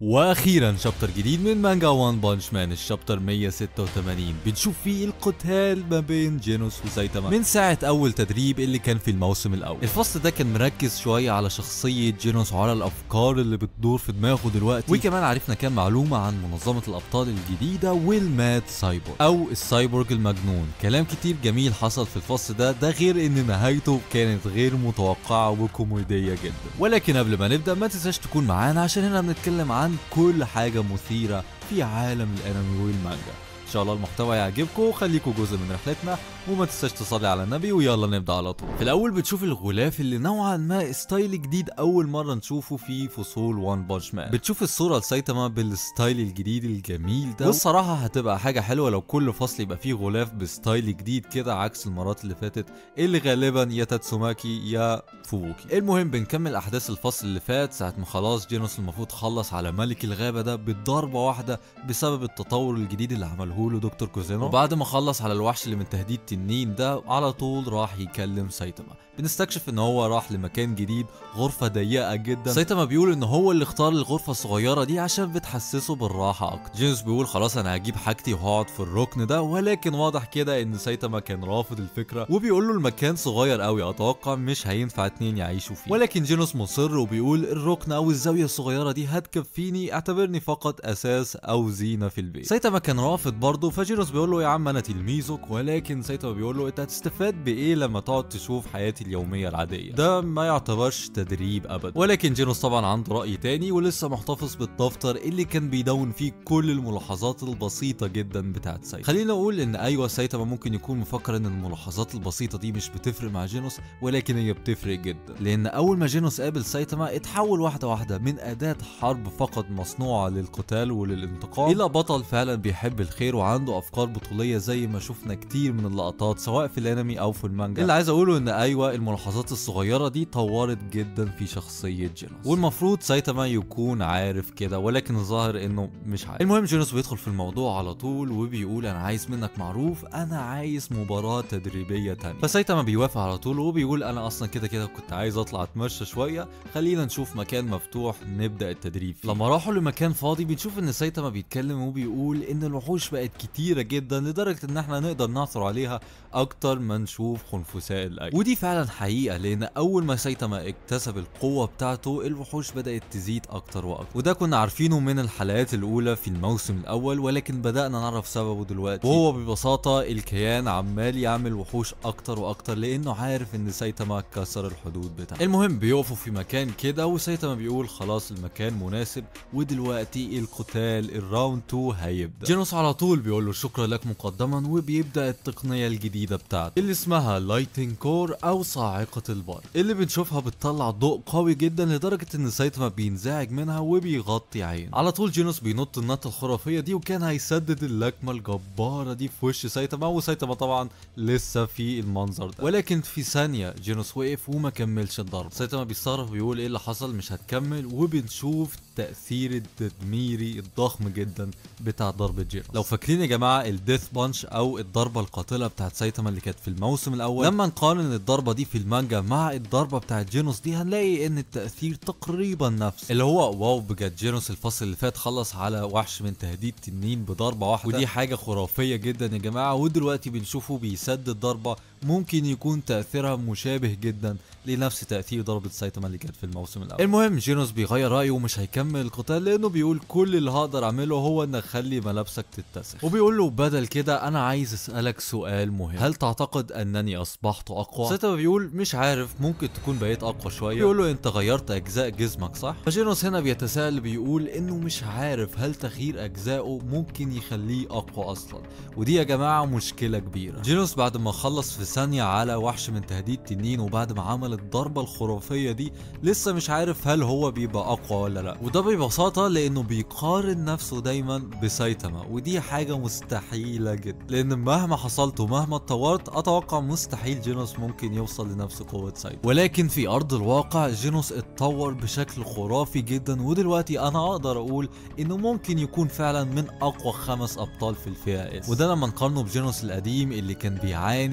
واخيرا شابتر جديد من مانجا وان بانش مان الشابتر 186 بنشوف فيه القتال ما بين جينوس وسايتاما من ساعة اول تدريب اللي كان في الموسم الاول الفصل ده كان مركز شوية على شخصية جينوس وعلى الافكار اللي بتدور في دماغه دلوقتي وكمان عرفنا كام معلومة عن منظمة الابطال الجديدة والماد سايبورغ او السايبورغ المجنون كلام كتير جميل حصل في الفصل ده ده غير ان نهايته كانت غير متوقعة وكوميدية جدا ولكن قبل ما نبدأ ما تنساش تكون معانا عشان هنا بنتكلم عن كل حاجة مثيرة في عالم الانمي والمانجا ان شاء الله المحتوى يعجبكم وخليكم جزء من رحلتنا وما تنساش تصلي على النبي ويلا نبدا على طول في الاول بتشوف الغلاف اللي نوعا ما ستايل جديد اول مره نشوفه في فصول وان بانش مان بتشوف الصوره لسايتاما بالستايل الجديد الجميل ده والصراحه هتبقى حاجه حلوه لو كل فصل يبقى فيه غلاف بستايل جديد كده عكس المرات اللي فاتت اللي غالبا يا تاتسوماكي يا فوبوكي المهم بنكمل احداث الفصل اللي فات ساعه ما خلاص جينوس المفروض خلص على ملك الغابه ده بضربه واحده بسبب التطور الجديد اللي عمله له دكتور كوزينو وبعد ما خلص على الوحش اللي من تهديد تنين ده على طول راح يكلم سايتاما بنستكشف ان هو راح لمكان جديد غرفة ضيقة جدا سايتاما بيقول ان هو اللي اختار الغرفة الصغيرة دي عشان بتحسسه بالراحة اكتر جينوس بيقول خلاص انا هجيب حاجتي وهقعد في الركن ده ولكن واضح كده ان سايتاما كان رافض الفكرة وبيقول له المكان صغير قوي اتوقع مش هينفع اتنين يعيشوا فيه ولكن جينوس مصر وبيقول الركن او الزاوية الصغيرة دي هتكفيني اعتبرني فقط اساس او زينة في البيت سايتاما كان رافض برضه فجينوس بيقول له يا عم انا تلميذك ولكن سايتاما بيقول له انت هتستفاد بايه لما تقعد تشوف حياتي اليومية العادية ده ما يعتبرش تدريب ابدا ولكن جينوس طبعا عنده راي تاني ولسه محتفظ بالدفتر اللي كان بيدون فيه كل الملاحظات البسيطه جدا بتاعت سايتاما خلينا اقول ان ايوه سايتاما ممكن يكون مفكر ان الملاحظات البسيطه دي مش بتفرق مع جينوس ولكن هي بتفرق جدا لان اول ما جينوس قابل سايتاما اتحول واحده واحده من اداه حرب فقط مصنوعه للقتال وللانتقام الى بطل فعلا بيحب الخير وعنده افكار بطوليه زي ما شفنا كتير من اللقطات سواء في الانمي او في المانجا اللي عايز اقوله ان ايوه الملاحظات الصغيره دي طورت جدا في شخصيه جينوس والمفروض سايتاما يكون عارف كده ولكن الظاهر انه مش عارف المهم جينوس بيدخل في الموضوع على طول وبيقول انا عايز منك معروف انا عايز مباراه تدريبيه تانية فسايتاما بيوافق على طول وبيقول انا اصلا كده كده كنت عايز اطلع اتمشى شويه خلينا نشوف مكان مفتوح نبدا التدريب فيه. لما راحوا لمكان فاضي بنشوف ان سايتاما بيتكلم وبيقول ان الوحوش بقت كتيره جدا لدرجه ان احنا نقدر نعثر عليها اكتر ما نشوف خنفساء الايدي ودي فعلا حقيقه لان اول ما سايتاما اكتسب القوه بتاعته الوحوش بدات تزيد اكتر واكتر وده كنا عارفينه من الحلقات الاولى في الموسم الاول ولكن بدانا نعرف سببه دلوقتي وهو ببساطه الكيان عمال يعمل وحوش اكتر واكتر لانه عارف ان سايتاما كسر الحدود بتاعته المهم بيقفوا في مكان كده وسايتاما بيقول خلاص المكان مناسب ودلوقتي القتال الراوند 2 هيبدا جينوس على طول بيقول له شكرا لك مقدما وبيبدا التقنيه الجديده بتاعته اللي اسمها لايتنج كور او صاعقه البر اللي بنشوفها بتطلع ضوء قوي جدا لدرجه ان سايتاما بينزعج منها وبيغطي عينه على طول جينوس بينط النطه الخرافيه دي وكان هيسدد اللكمه الجباره دي في وش سايتاما وسايتاما طبعا لسه في المنظر ده ولكن في ثانيه جينوس وقف وما كملش الضرب سايتاما بيستغرب ويقول ايه اللي حصل مش هتكمل وبنشوف التأثير التدميري الضخم جدا بتاع ضربة جينوس لو فاكرين يا جماعة الديث بانش او الضربة القاتلة بتاعت سايتاما اللي كانت في الموسم الاول لما نقارن الضربة دي في المانجا مع الضربة بتاعت جينوس دي هنلاقي ان التأثير تقريبا نفس اللي هو واو بجد جينوس الفصل اللي فات خلص على وحش من تهديد تنين بضربة واحدة ودي حاجة خرافية جدا يا جماعة ودلوقتي بنشوفه بيسدد ضربة ممكن يكون تأثيرها مشابه جدا لنفس تأثير ضربة سايتاما اللي كانت في الموسم الأول. المهم جينوس بيغير رأيه ومش هيكمل القتال لأنه بيقول كل اللي هقدر أعمله هو إن أخلي ملابسك تتسخ. وبيقول له بدل كده أنا عايز أسألك سؤال مهم، هل تعتقد أنني أصبحت أقوى؟ سايتاما بيقول مش عارف ممكن تكون بقيت أقوى شوية. بيقول له أنت غيرت أجزاء جسمك صح؟ فجينوس هنا بيتساءل بيقول إنه مش عارف هل تغيير أجزائه ممكن يخليه أقوى أصلا. ودي يا جماعة مشكلة كبيرة. جينوس بعد ما خلص في ثانية على وحش من تهديد تنين وبعد ما عمل الضربة الخرافية دي لسه مش عارف هل هو بيبقى أقوى ولا لا وده ببساطة لأنه بيقارن نفسه دايما بسايتاما ودي حاجة مستحيلة جدا لأن مهما حصلت ومهما اتطورت أتوقع مستحيل جينوس ممكن يوصل لنفس قوة سايتاما ولكن في أرض الواقع جينوس اتطور بشكل خرافي جدا ودلوقتي أنا أقدر أقول إنه ممكن يكون فعلا من أقوى خمس أبطال في الفئة اس وده لما نقارنه بجينوس القديم اللي كان بيعاني شوية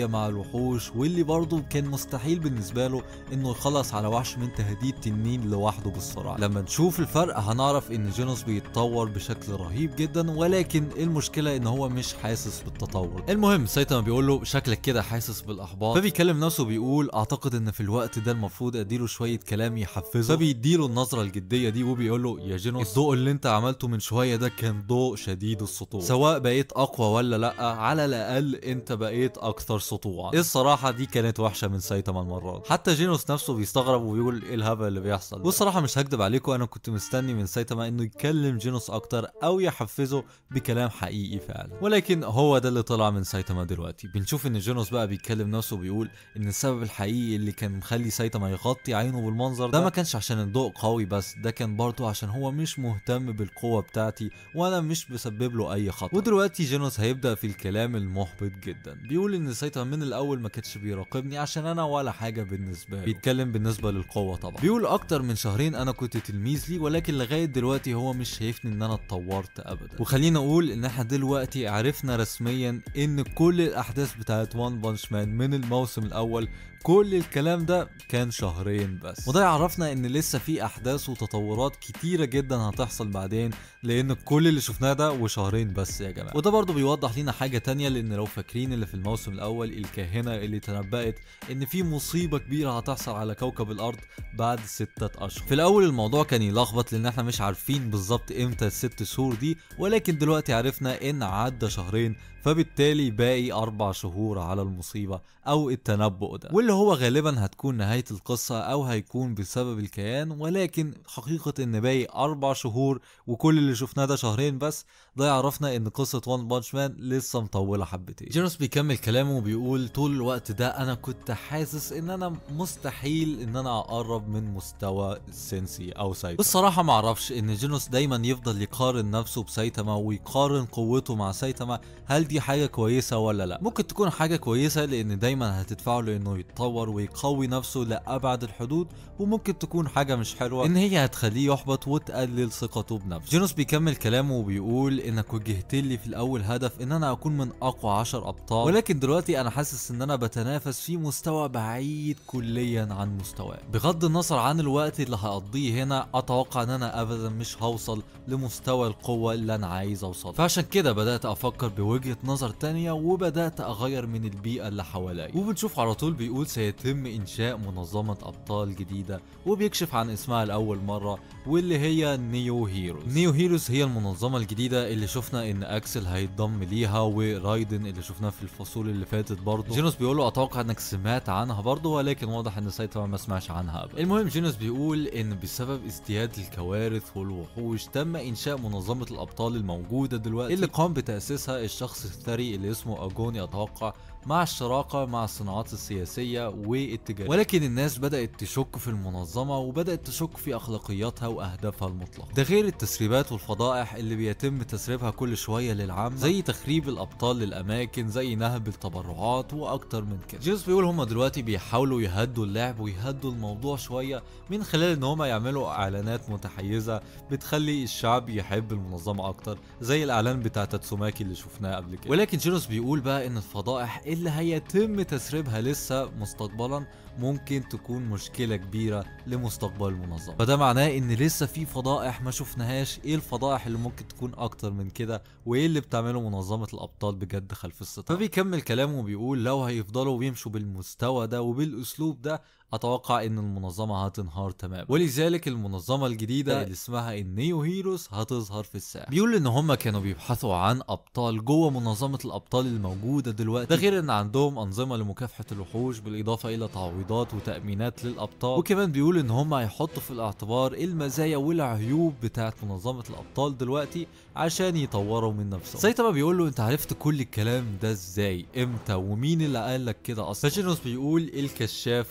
مع الوحوش واللي برضه كان مستحيل بالنسبه له انه يخلص على وحش من تهديد تنين لوحده بالسرعه لما نشوف الفرق هنعرف ان جينوس بيتطور بشكل رهيب جدا ولكن المشكله ان هو مش حاسس بالتطور المهم سايتاما بيقول له شكلك كده حاسس بالاحباط فبيكلم نفسه بيقول اعتقد ان في الوقت ده المفروض اديله شويه كلام يحفزه فبيديله النظره الجديه دي وبيقول له يا جينوس الضوء اللي انت عملته من شويه ده كان ضوء شديد السطوع سواء بقيت اقوى ولا لا على الاقل انت بقيت اكثر سطوعا الصراحه دي كانت وحشه من سايتاما المره دي حتى جينوس نفسه بيستغرب وبيقول ايه الهبل اللي بيحصل والصراحه مش هكدب عليكم انا كنت مستني من سايتاما انه يكلم جينوس اكتر او يحفزه بكلام حقيقي فعلا ولكن هو ده اللي طلع من سايتاما دلوقتي بنشوف ان جينوس بقى بيتكلم نفسه وبيقول ان السبب الحقيقي اللي كان مخلي سايتاما يغطي عينه بالمنظر ده ما كانش عشان الضوء قوي بس ده كان برضه عشان هو مش مهتم بالقوه بتاعتي وانا مش بسبب له اي خطر ودلوقتي جينوس هيبدا في الكلام المحبط جدا بيقول ان سايتاما من الاول ما كانش بيراقبني عشان انا ولا حاجه بالنسبه له بيتكلم بالنسبه للقوه طبعا بيقول اكتر من شهرين انا كنت تلميذ لي ولكن لغايه دلوقتي هو مش شايفني ان انا اتطورت ابدا وخلينا اقول ان احنا دلوقتي عرفنا رسميا ان كل الاحداث بتاعت وان بانش مان من الموسم الاول كل الكلام ده كان شهرين بس وده يعرفنا ان لسه في احداث وتطورات كتيره جدا هتحصل بعدين لان كل اللي شفناه ده وشهرين بس يا جماعه وده برضه بيوضح لنا حاجه تانية لان لو فاكرين اللي في الموسم الاول الكاهنه اللي تنبأت ان في مصيبه كبيره هتحصل على كوكب الارض بعد ستة اشهر في الاول الموضوع كان يلخبط لان احنا مش عارفين بالظبط امتى الست شهور دي ولكن دلوقتي عرفنا ان عدى شهرين فبالتالي باقي أربع شهور على المصيبة أو التنبؤ ده واللي هو غالبا هتكون نهاية القصة أو هيكون بسبب الكيان ولكن حقيقة إن باقي أربع شهور وكل اللي شفناه ده شهرين بس ده يعرفنا إن قصة وان بانش مان لسه مطولة حبتين جينوس بيكمل كلامه وبيقول طول الوقت ده أنا كنت حاسس إن أنا مستحيل إن أنا أقرب من مستوى السنسي أو سايتاما بالصراحة معرفش إن جينوس دايما يفضل يقارن نفسه بسايتاما ويقارن قوته مع سايتاما هل دي حاجه كويسه ولا لا ممكن تكون حاجه كويسه لان دايما هتدفعه لانه يتطور ويقوي نفسه لابعد الحدود وممكن تكون حاجه مش حلوه ان هي هتخليه يحبط وتقلل ثقته بنفسه جينوس بيكمل كلامه وبيقول انك وجهت لي في الاول هدف ان انا اكون من اقوى 10 ابطال ولكن دلوقتي انا حاسس ان انا بتنافس في مستوى بعيد كليا عن مستواه بغض النظر عن الوقت اللي هقضيه هنا اتوقع ان انا ابدا مش هوصل لمستوى القوه اللي انا عايز اوصل فعشان كده بدات افكر بوجهه نظر تانية وبدأت أغير من البيئة اللي حواليا وبنشوف على طول بيقول سيتم إنشاء منظمة أبطال جديدة وبيكشف عن اسمها لأول مرة واللي هي نيو هيروز نيو هيروز هي المنظمة الجديدة اللي شفنا إن أكسل هيتضم ليها ورايدن اللي شفناه في الفصول اللي فاتت برضه جينوس بيقول له أتوقع إنك سمعت عنها برضه ولكن واضح إن سايتاما ما سمعش عنها أبدا المهم جينوس بيقول إن بسبب ازدياد الكوارث والوحوش تم إنشاء منظمة الأبطال الموجودة دلوقتي اللي قام بتأسيسها الشخص الثري اللي اسمه اجوني اتوقع مع الشراكة مع الصناعات السياسية والتجارية ولكن الناس بدأت تشك في المنظمة وبدأت تشك في أخلاقياتها وأهدافها المطلقة ده غير التسريبات والفضائح اللي بيتم تسريبها كل شوية للعامة زي تخريب الأبطال للأماكن زي نهب التبرعات وأكتر من كده جيمس بيقول هما دلوقتي بيحاولوا يهدوا اللعب ويهدوا الموضوع شوية من خلال إن هما يعملوا إعلانات متحيزة بتخلي الشعب يحب المنظمة أكتر زي الإعلان بتاع تاتسوماكي اللي شفناه قبل كده ولكن جيروس بيقول بقى إن الفضائح اللي هيتم تسريبها لسه مستقبلا ممكن تكون مشكله كبيره لمستقبل المنظمه فده معناه ان لسه في فضائح ما شفناهاش ايه الفضائح اللي ممكن تكون اكتر من كده وايه اللي بتعمله منظمه الابطال بجد خلف الستار فبيكمل كلامه وبيقول لو هيفضلوا يمشوا بالمستوى ده وبالاسلوب ده اتوقع ان المنظمه هتنهار تماما ولذلك المنظمه الجديده اللي اسمها النيو هيروز هتظهر في الساحه بيقول ان هم كانوا بيبحثوا عن ابطال جوه منظمه الابطال الموجوده دلوقتي ده غير ان عندهم انظمه لمكافحه الوحوش بالاضافه الى تعويضات وتامينات للابطال وكمان بيقول ان هم هيحطوا في الاعتبار المزايا والعيوب بتاعت منظمه الابطال دلوقتي عشان يطوروا من نفسهم سايتاما بيقول له انت عرفت كل الكلام ده ازاي امتى ومين اللي قال لك كده اصلا فاجينوس بيقول الكشافه اللي جمعت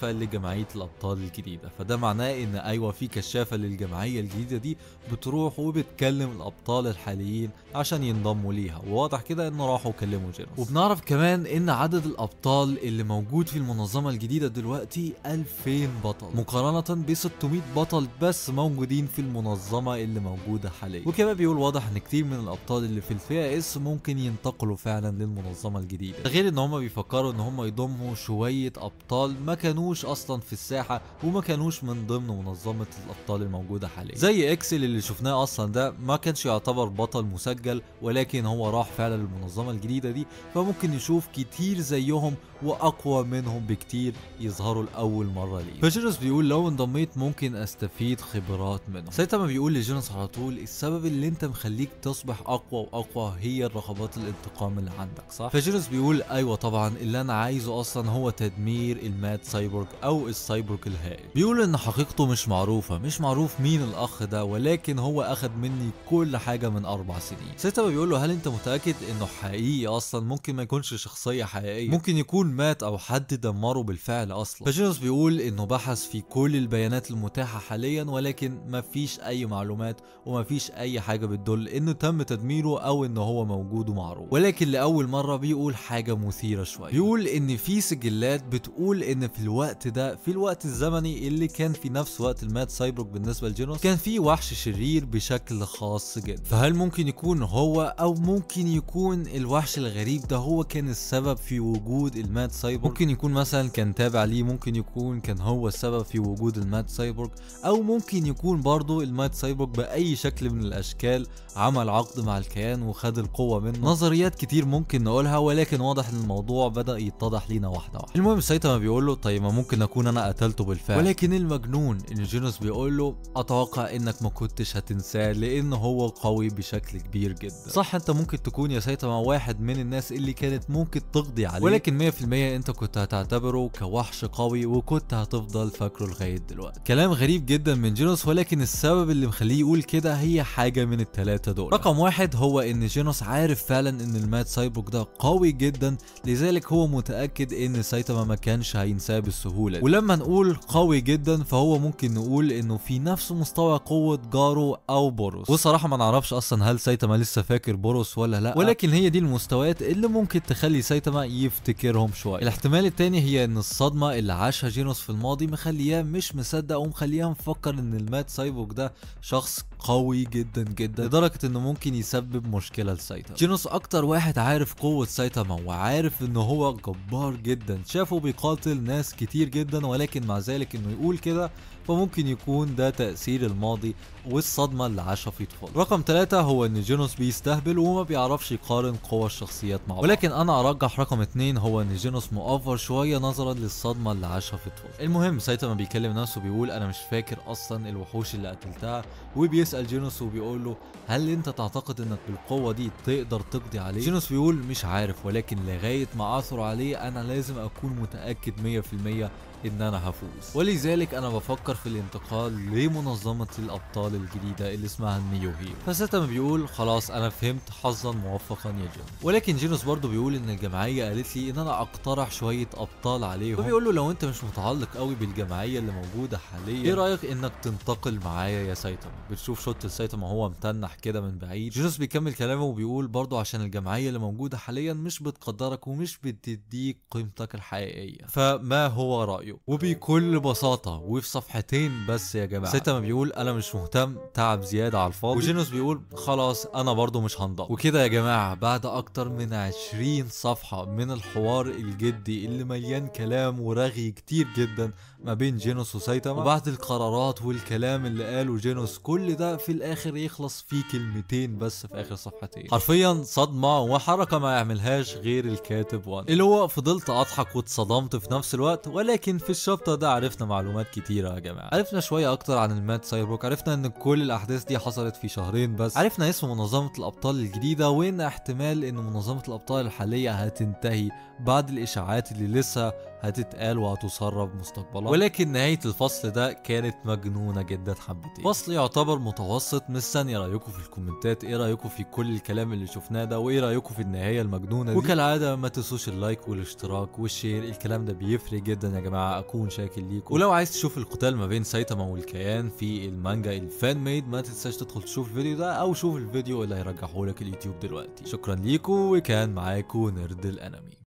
جمعيه الابطال الجديده فده معناه ان ايوه في كشافه للجمعيه الجديده دي بتروح وبتكلم الابطال الحاليين عشان ينضموا ليها وواضح كده ان راحوا كلموا جينوس وبنعرف كمان ان عدد الابطال اللي موجود في المنظمه الجديده دلوقتي 2000 بطل مقارنه ب 600 بطل بس موجودين في المنظمه اللي موجوده حاليا وكمان بيقول واضح ان كتير من الابطال اللي في الفئه اس ممكن ينتقلوا فعلا للمنظمه الجديده ده غير ان هم بيفكروا ان هم يضموا شويه ابطال ما كانوش اصلا في الساحه وما كانوش من ضمن منظمه الابطال الموجوده حاليا زي اكسل اللي شفناه اصلا ده ما كانش يعتبر بطل مسجل ولكن هو راح فعلا للمنظمه الجديده دي فممكن نشوف كتير زيهم واقوى منهم بكتير يظهروا لاول مره ليه فجينوس بيقول لو انضميت ممكن استفيد خبرات منهم ساعتها بيقول لجينوس على طول السبب اللي انت مخليك تصبح اقوى واقوى هي الرغبات الانتقام اللي عندك صح فجينوس بيقول ايوه طبعا اللي انا عايزه اصلا هو تدمير الماد سايبورغ او السايبورغ الهائل بيقول ان حقيقته مش معروفه مش معروف مين الاخ ده ولكن هو اخد مني كل حاجه من اربع سنين ساعتها بيقول له هل انت متاكد انه حقيقي اصلا ممكن ما يكونش شخصيه حقيقيه ممكن يكون مات او حد دمره بالفعل اصلا فجينوس بيقول انه بحث في كل البيانات المتاحه حاليا ولكن ما فيش اي معلومات وما فيش اي حاجه بتدل انه تم تدميره او انه هو موجود ومعروف ولكن لاول مره بيقول حاجه مثيره شويه بيقول ان في سجلات بتقول ان في الوقت ده في الوقت الزمني اللي كان في نفس وقت المات سايبورغ بالنسبه لجينوس كان في وحش شرير بشكل خاص جدا فهل ممكن يكون هو او ممكن يكون الوحش الغريب ده هو كان السبب في وجود المات سايبورغ ممكن يكون مثلا كان تابع ليه ممكن يكون كان هو السبب في وجود المات سايبورغ او ممكن يكون برضه المات سايبورغ باي شكل من الاشكال عمل عقد مع الكيان وخد القوه منه نظريات كتير ممكن نقولها ولكن واضح ان الموضوع بدا يتضح لينا واحده واحده المهم سايتاما بيقول له طيب ما ممكن اكون انا قتلته بالفعل ولكن المجنون ان جينوس بيقول له اتوقع انك ما كنتش هتنساه لان هو قوي بشكل كبير جدا صح انت ممكن تكون يا سايتاما واحد من الناس اللي كانت ممكن تقضي عليه ولكن 100% انت كنت هتعتبره كوحش قوي وكنت هتفضل فاكره لغايه دلوقتي كلام غريب جدا من جينوس ولكن السبب اللي مخليه يقول كده هي حاجه من الثلاثه دول رقم واحد هو ان جينوس عارف فعلا ان المات سايبورغ ده قوي جدا لذلك هو متاكد ان سايتاما ما كانش هينساه بالسهوله دي. ولما نقول قوي جدا فهو ممكن نقول انه في نفس مستوى قوه جارو او بوروس وصراحه ما نعرفش اصلا هل سايتاما لسه فاكر بوروس ولا لا ولكن هي دي المستويات اللي ممكن تخلي سايتاما يفتكرهم شويه الاحتمال التاني هي ان الصدمه اللي عاشها جينوس في الماضي مخلياه مش مصدق ومخلياه مفكر ان المات سايبورغ ده شخص قوي جدا جدا لدرجه انه ممكن يسبب مشكله لسايتاما جينوس اكتر واحد عارف قوه سايتاما وعارف انه هو جبار جدا شافه بيقاتل ناس كتير جدا ولكن مع ذلك انه يقول كده فممكن يكون ده تأثير الماضي والصدمة اللي عاشها في طفولته. رقم ثلاثة هو ان جينوس بيستهبل وما بيعرفش يقارن قوى الشخصيات مع بعض. ولكن انا ارجح رقم اتنين هو ان جينوس مؤفر شوية نظرا للصدمة اللي عاشها في طفولته. المهم سايتاما بيكلم نفسه بيقول انا مش فاكر اصلا الوحوش اللي قتلتها وبيسأل جينوس وبيقول له هل انت تعتقد انك بالقوة دي تقدر تقضي عليه؟ جينوس بيقول مش عارف ولكن لغاية ما اثر عليه انا لازم اكون متأكد 100% ان انا هفوز ولذلك انا بفكر في الانتقال لمنظمة الابطال الجديدة اللي اسمها النيو هيرو فساتما بيقول خلاص انا فهمت حظا موفقا يا جينوس ولكن جينوس برضه بيقول ان الجمعية قالت لي ان انا اقترح شوية ابطال عليهم وبيقول له لو انت مش متعلق قوي بالجمعية اللي موجودة حاليا ايه رايك انك تنتقل معايا يا سايتاما بتشوف شوت سايتاما هو متنح كده من بعيد جينوس بيكمل كلامه وبيقول برضه عشان الجمعية اللي موجودة حاليا مش بتقدرك ومش بتديك قيمتك الحقيقية فما هو رأيك رايه وبكل بساطه وفي صفحتين بس يا جماعه سيتاما بيقول انا مش مهتم تعب زياده على الفاضي وجينوس بيقول خلاص انا برضو مش هنضم وكده يا جماعه بعد اكتر من 20 صفحه من الحوار الجدي اللي مليان كلام ورغي كتير جدا ما بين جينوس وسايتاما وبعد القرارات والكلام اللي قاله جينوس كل ده في الاخر يخلص فيه كلمتين بس في اخر صفحتين حرفيا صدمه وحركه ما يعملهاش غير الكاتب وان اللي هو فضلت اضحك واتصدمت في نفس الوقت ولكن في الشابتر ده عرفنا معلومات كتيرة يا جماعة عرفنا شوية أكتر عن المات سايبورغ عرفنا إن كل الأحداث دي حصلت في شهرين بس عرفنا اسم منظمة الأبطال الجديدة وإن احتمال إن منظمة الأبطال الحالية هتنتهي بعد الإشاعات اللي لسه هتتقال وهتصرف مستقبلا ولكن نهاية الفصل ده كانت مجنونة جدا حبتين فصل يعتبر متوسط مستني رأيكم في الكومنتات ايه رأيكم في كل الكلام اللي شفناه ده وايه رأيكم في النهاية المجنونة دي وكالعادة ما تنسوش اللايك والاشتراك والشير الكلام ده بيفرق جدا يا جماعة اكون شاكر ليكم ولو عايز تشوف القتال ما بين سايتاما والكيان في المانجا الفان ميد ما تنساش تدخل تشوف الفيديو ده او شوف الفيديو اللي هيرجحه لك اليوتيوب دلوقتي شكرا ليكم وكان معاكم نرد الانمي